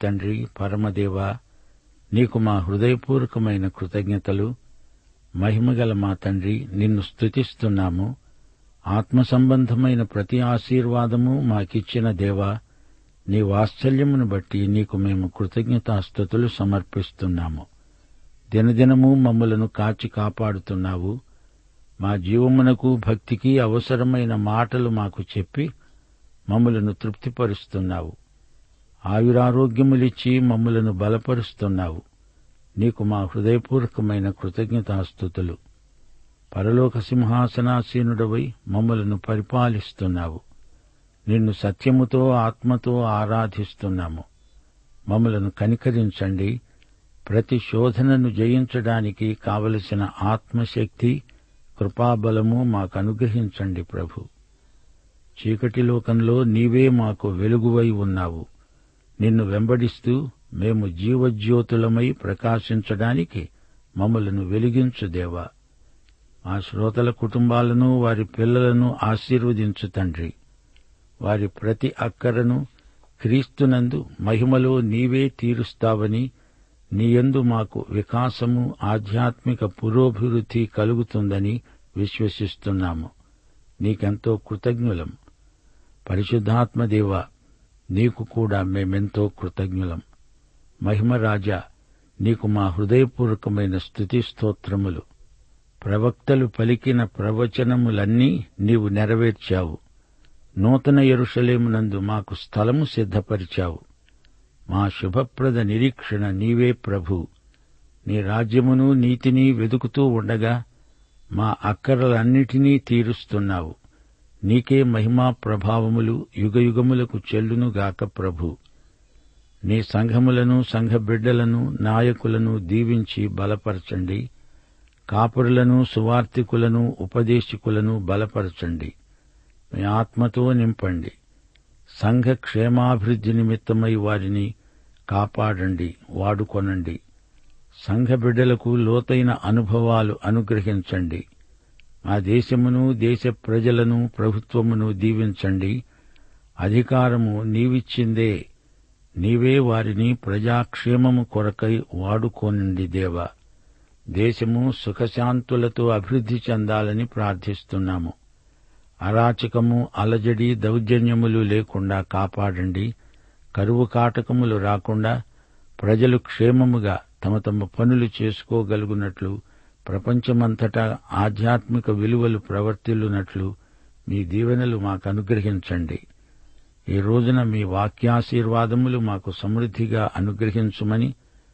తండ్రి పరమదేవ నీకు మా హృదయపూర్వకమైన కృతజ్ఞతలు మహిమగల మా తండ్రి నిన్ను స్తుతిస్తున్నాము ఆత్మ సంబంధమైన ప్రతి ఆశీర్వాదము మాకిచ్చిన దేవా నీ వాత్సల్యమును బట్టి నీకు మేము కృతజ్ఞతాస్థుతులు సమర్పిస్తున్నాము దినదినము మమ్మలను కాచి కాపాడుతున్నావు మా జీవమునకు భక్తికి అవసరమైన మాటలు మాకు చెప్పి మమ్మలను తృప్తిపరుస్తున్నావు ఆయురారోగ్యములిచ్చి మమ్మలను బలపరుస్తున్నావు నీకు మా హృదయపూర్వకమైన కృతజ్ఞతాస్థుతులు పరలోక సింహాసనాసీనుడవై మమ్మలను పరిపాలిస్తున్నావు నిన్ను సత్యముతో ఆత్మతో ఆరాధిస్తున్నాము మమ్మలను కనికరించండి ప్రతి శోధనను జయించడానికి కావలసిన ఆత్మశక్తి కృపాబలము మాకు అనుగ్రహించండి ప్రభు చీకటి లోకంలో నీవే మాకు వెలుగువై ఉన్నావు నిన్ను వెంబడిస్తూ మేము జీవజ్యోతులమై ప్రకాశించడానికి మమ్మలను వెలిగించు దేవా మా శ్రోతల కుటుంబాలను వారి పిల్లలను ఆశీర్వదించు తండ్రి వారి ప్రతి అక్కరను క్రీస్తునందు మహిమలో నీవే తీరుస్తావని నీయందు మాకు వికాసము ఆధ్యాత్మిక పురోభివృద్ధి కలుగుతుందని విశ్వసిస్తున్నాము నీకెంతో కృతజ్ఞులం పరిశుద్ధాత్మదేవ నీకు కూడా మేమెంతో కృతజ్ఞులం మహిమరాజా నీకు మా హృదయపూర్వకమైన స్తుతి స్తోత్రములు ప్రవక్తలు పలికిన ప్రవచనములన్నీ నీవు నెరవేర్చావు నూతన ఎరుషలేమునందు మాకు స్థలము సిద్ధపరిచావు మా శుభప్రద నిరీక్షణ నీవే ప్రభు నీ రాజ్యమును నీతిని వెదుకుతూ ఉండగా మా అక్కరలన్నిటినీ తీరుస్తున్నావు నీకే మహిమా ప్రభావములు యుగయుగములకు చెల్లునుగాక ప్రభు నీ సంఘములను సంఘ బిడ్డలను నాయకులను దీవించి బలపరచండి కాపురులను సువార్తికులను ఉపదేశకులను బలపరచండి మీ ఆత్మతో నింపండి సంఘ క్షేమాభివృద్ధి నిమిత్తమై వారిని కాపాడండి వాడుకొనండి సంఘ బిడ్డలకు లోతైన అనుభవాలు అనుగ్రహించండి మా దేశమును దేశ ప్రజలను ప్రభుత్వమును దీవించండి అధికారము నీవిచ్చిందే నీవే వారిని ప్రజాక్షేమము కొరకై వాడుకోనండి దేవా దేశము సుఖశాంతులతో అభివృద్ధి చెందాలని ప్రార్థిస్తున్నాము అరాచకము అలజడి దౌర్జన్యములు లేకుండా కాపాడండి కరువు కాటకములు రాకుండా ప్రజలు క్షేమముగా తమ తమ పనులు చేసుకోగలుగునట్లు ప్రపంచమంతటా ఆధ్యాత్మిక విలువలు ప్రవర్తిల్లునట్లు మీ దీవెనలు మాకు అనుగ్రహించండి ఈ రోజున మీ వాక్యాశీర్వాదములు మాకు సమృద్ధిగా అనుగ్రహించుమని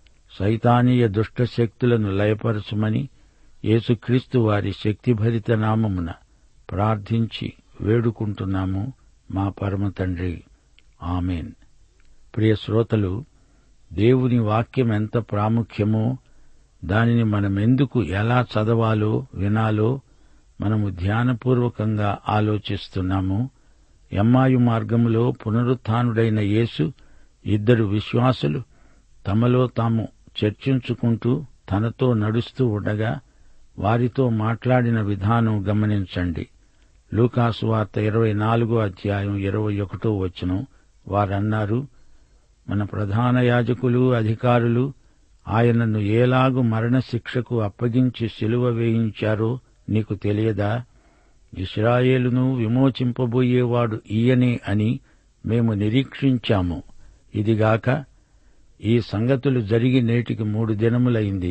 సైతానీయ దుష్ట శక్తులను లయపరచుమని యేసుక్రీస్తు వారి శక్తిభరిత నామమున ప్రార్థించి వేడుకుంటున్నాము మా పరమ తండ్రి ఆమెన్ ప్రియ శ్రోతలు దేవుని వాక్యం ఎంత ప్రాముఖ్యమో దానిని మనమెందుకు ఎలా చదవాలో వినాలో మనము ధ్యానపూర్వకంగా ఆలోచిస్తున్నాము ఎమ్మాయు మార్గములో పునరుత్డైన యేసు ఇద్దరు విశ్వాసులు తమలో తాము చర్చించుకుంటూ తనతో నడుస్తూ ఉండగా వారితో మాట్లాడిన విధానం గమనించండి లూకాసు వార్త ఇరవై నాలుగో అధ్యాయం ఇరవై ఒకటో వచనం వారన్నారు మన ప్రధాన యాజకులు అధికారులు ఆయనను ఏలాగు మరణశిక్షకు అప్పగించి సిలువ వేయించారో నీకు తెలియదా ఇస్రాయేలును విమోచింపబోయేవాడు ఈయనే అని మేము నిరీక్షించాము ఇదిగాక ఈ సంగతులు జరిగి నేటికి మూడు దినములైంది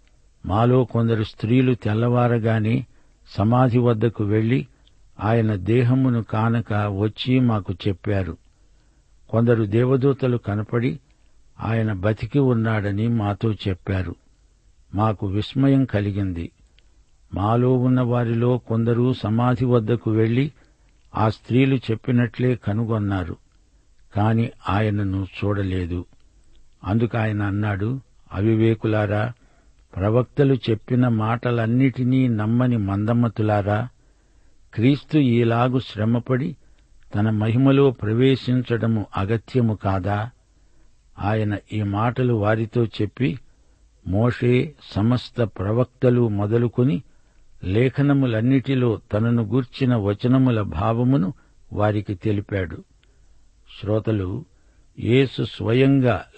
మాలో కొందరు స్త్రీలు తెల్లవారగానే సమాధి వద్దకు వెళ్లి ఆయన దేహమును కానక వచ్చి మాకు చెప్పారు కొందరు దేవదూతలు కనపడి ఆయన బతికి ఉన్నాడని మాతో చెప్పారు మాకు విస్మయం కలిగింది మాలో ఉన్న వారిలో కొందరు సమాధి వద్దకు వెళ్లి ఆ స్త్రీలు చెప్పినట్లే కనుగొన్నారు కాని ఆయనను చూడలేదు అందుకు ఆయన అన్నాడు అవివేకులారా ప్రవక్తలు చెప్పిన మాటలన్నిటినీ నమ్మని మందమ్మతులారా క్రీస్తు ఈలాగు శ్రమపడి తన మహిమలో ప్రవేశించడము అగత్యము కాదా ఆయన ఈ మాటలు వారితో చెప్పి మోషే సమస్త ప్రవక్తలు మొదలుకొని లేఖనములన్నిటిలో తనను గూర్చిన వచనముల భావమును వారికి తెలిపాడు శ్రోతలు యేసు స్వయంగా